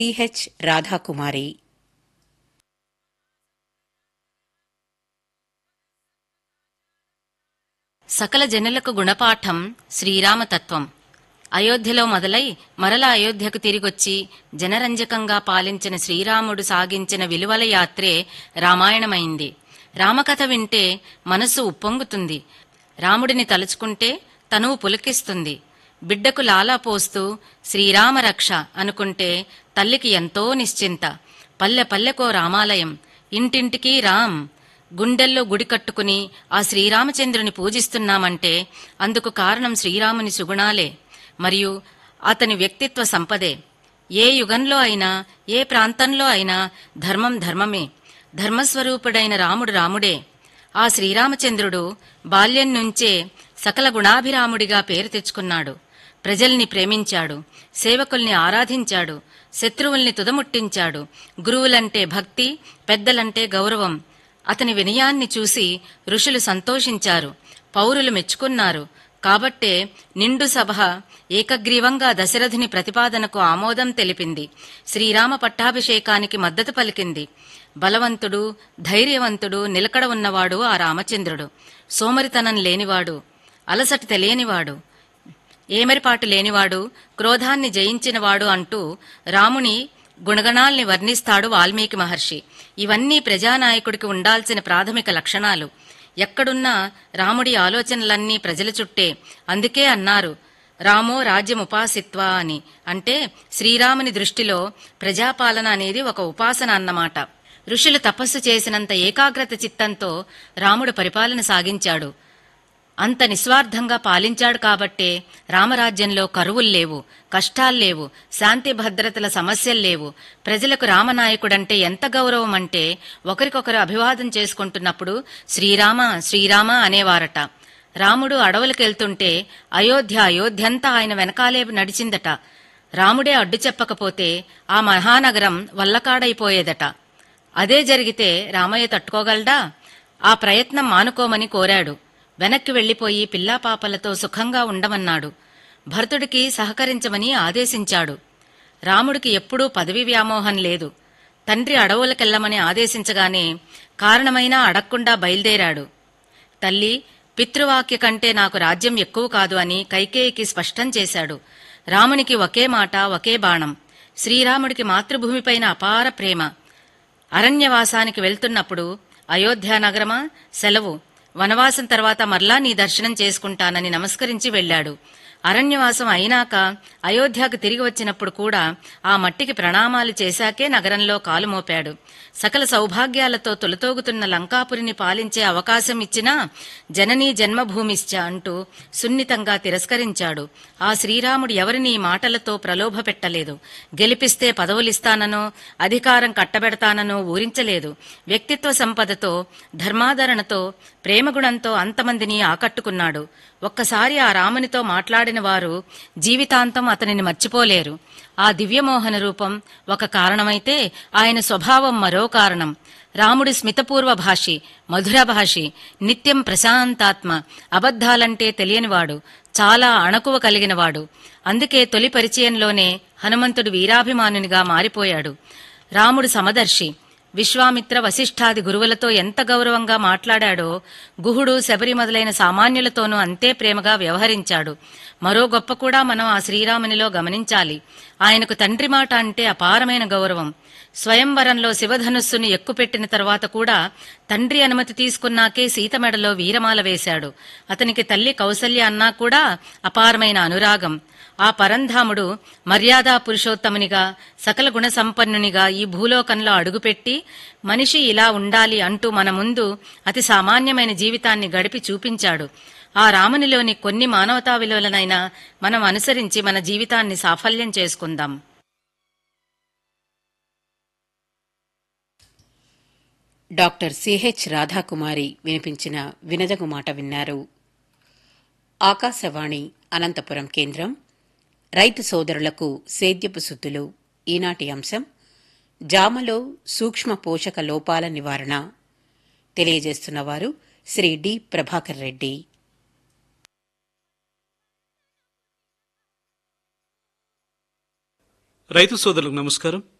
T H Radhakumari సకల జనులకు గుణపాఠం శ్రీరామతత్వం అయోధ్యలో మొదలై మరల అయోధ్యకు తిరిగొచ్చి జనరంజకంగా పాలించిన శ్రీరాముడు సాగించిన విలువల యాత్రే రామాయణమైంది రామకథ వింటే మనస్సు ఉప్పొంగుతుంది రాముడిని తలుచుకుంటే తనువు పులకిస్తుంది బిడ్డకు లాలా పోస్తూ శ్రీరామ రక్ష అనుకుంటే తల్లికి ఎంతో నిశ్చింత పల్లె పల్లెకో రామాలయం ఇంటింటికి రామ్ గుండెల్లో గుడి కట్టుకుని ఆ శ్రీరామచంద్రుని పూజిస్తున్నామంటే అందుకు కారణం శ్రీరాముని సుగుణాలే మరియు అతని వ్యక్తిత్వ సంపదే ఏ యుగంలో అయినా ఏ ప్రాంతంలో అయినా ధర్మం ధర్మమే ధర్మస్వరూపుడైన రాముడు రాముడే ఆ శ్రీరామచంద్రుడు బాల్యం నుంచే సకల గుణాభిరాముడిగా పేరు తెచ్చుకున్నాడు ప్రజల్ని ప్రేమించాడు సేవకుల్ని ఆరాధించాడు శత్రువుల్ని తుదముట్టించాడు గురువులంటే భక్తి పెద్దలంటే గౌరవం అతని వినయాన్ని చూసి ఋషులు సంతోషించారు పౌరులు మెచ్చుకున్నారు కాబట్టే నిండు సభ ఏకగ్రీవంగా దశరథుని ప్రతిపాదనకు ఆమోదం తెలిపింది శ్రీరామ పట్టాభిషేకానికి మద్దతు పలికింది బలవంతుడు ధైర్యవంతుడు నిలకడ ఉన్నవాడు ఆ రామచంద్రుడు సోమరితనం లేనివాడు అలసట తెలియనివాడు ఏమరిపాటు లేనివాడు క్రోధాన్ని జయించినవాడు అంటూ రాముని గుణగణాల్ని వర్ణిస్తాడు వాల్మీకి మహర్షి ఇవన్నీ ప్రజానాయకుడికి ఉండాల్సిన ప్రాథమిక లక్షణాలు ఎక్కడున్నా రాముడి ఆలోచనలన్నీ ప్రజల చుట్టే అందుకే అన్నారు రామో రాజ్యముపాసిత్వ అని అంటే శ్రీరాముని దృష్టిలో ప్రజాపాలన అనేది ఒక ఉపాసన అన్నమాట ఋషులు తపస్సు చేసినంత ఏకాగ్రత చిత్తంతో రాముడు పరిపాలన సాగించాడు అంత నిస్వార్థంగా పాలించాడు కాబట్టే రామరాజ్యంలో కరువులు లేవు కష్టాల్లేవు శాంతి భద్రతల సమస్యలు లేవు ప్రజలకు రామనాయకుడంటే ఎంత గౌరవం అంటే ఒకరికొకరు అభివాదం చేసుకుంటున్నప్పుడు శ్రీరామ శ్రీరామ అనేవారట రాముడు అడవులకెళ్తుంటే అయోధ్య అయోధ్యంతా ఆయన వెనకాలే నడిచిందట రాముడే అడ్డు చెప్పకపోతే ఆ మహానగరం వల్లకాడైపోయేదట అదే జరిగితే రామయ్య తట్టుకోగలడా ఆ ప్రయత్నం మానుకోమని కోరాడు వెనక్కి వెళ్లిపోయి పిల్లాపాపలతో సుఖంగా ఉండమన్నాడు భరతుడికి సహకరించమని ఆదేశించాడు రాముడికి ఎప్పుడూ పదవి వ్యామోహం లేదు తండ్రి అడవులకెళ్లమని ఆదేశించగానే కారణమైనా అడక్కుండా బయలుదేరాడు తల్లి పితృవాక్య కంటే నాకు రాజ్యం ఎక్కువ కాదు అని కైకేయికి స్పష్టం చేశాడు రామునికి ఒకే మాట ఒకే బాణం శ్రీరాముడికి మాతృభూమిపైన అపార ప్రేమ అరణ్యవాసానికి వెళ్తున్నప్పుడు అయోధ్య నగరమా సెలవు వనవాసం తర్వాత మరలా నీ దర్శనం చేసుకుంటానని నమస్కరించి వెళ్ళాడు అరణ్యవాసం అయినాక అయోధ్యకు తిరిగి వచ్చినప్పుడు కూడా ఆ మట్టికి ప్రణామాలు చేశాకే నగరంలో కాలు మోపాడు సకల సౌభాగ్యాలతో తొలతోగుతున్న లంకాపురిని పాలించే అవకాశం ఇచ్చినా జననీ జన్మభూమిశ్చ అంటూ సున్నితంగా తిరస్కరించాడు ఆ శ్రీరాముడు ఎవరిని ఈ మాటలతో ప్రలోభ పెట్టలేదు గెలిపిస్తే పదవులిస్తాననో అధికారం కట్టబెడతాననో ఊరించలేదు వ్యక్తిత్వ సంపదతో ధర్మాదరణతో ప్రేమగుణంతో అంతమందిని ఆకట్టుకున్నాడు ఒక్కసారి ఆ రామునితో మాట్లాడిన వారు జీవితాంతం అతనిని మర్చిపోలేరు ఆ దివ్యమోహన రూపం ఒక కారణమైతే ఆయన స్వభావం మరో కారణం రాముడి స్మితపూర్వ భాషి మధుర భాషి నిత్యం ప్రశాంతాత్మ అబద్ధాలంటే తెలియనివాడు చాలా అణకువ కలిగినవాడు అందుకే తొలి పరిచయంలోనే హనుమంతుడు వీరాభిమానునిగా మారిపోయాడు రాముడు సమదర్శి విశ్వామిత్ర వశిష్ఠాది గురువులతో ఎంత గౌరవంగా మాట్లాడాడో గుహుడు శబరి మొదలైన సామాన్యులతోనూ అంతే ప్రేమగా వ్యవహరించాడు మరో గొప్ప కూడా మనం ఆ శ్రీరామునిలో గమనించాలి ఆయనకు తండ్రి మాట అంటే అపారమైన గౌరవం స్వయంవరంలో శివధనుస్సును ఎక్కుపెట్టిన తర్వాత కూడా తండ్రి అనుమతి తీసుకున్నాకే సీత మెడలో వీరమాల వేశాడు అతనికి తల్లి కౌసల్య అన్నా కూడా అపారమైన అనురాగం ఆ పరంధాముడు మర్యాదా పురుషోత్తమునిగా సకల గుణ సంపన్నునిగా ఈ భూలోకంలో అడుగుపెట్టి మనిషి ఇలా ఉండాలి అంటూ మన ముందు అతి సామాన్యమైన జీవితాన్ని గడిపి చూపించాడు ఆ రామునిలోని కొన్ని మానవతా విలువలనైనా మనం అనుసరించి మన జీవితాన్ని సాఫల్యం చేసుకుందాం డాక్టర్ సిహెచ్ రాధాకుమారి వినిపించిన వినదగు మాట విన్నారు ఆకాశవాణి అనంతపురం కేంద్రం రైతు సోదరులకు సేద్యపు సుద్దులు ఈనాటి అంశం జామలో సూక్ష్మ పోషక లోపాల నివారణ తెలియజేస్తున్నవారు శ్రీ డి ప్రభాకర్ రెడ్డి రైతు సోదరులకు నమస్కారం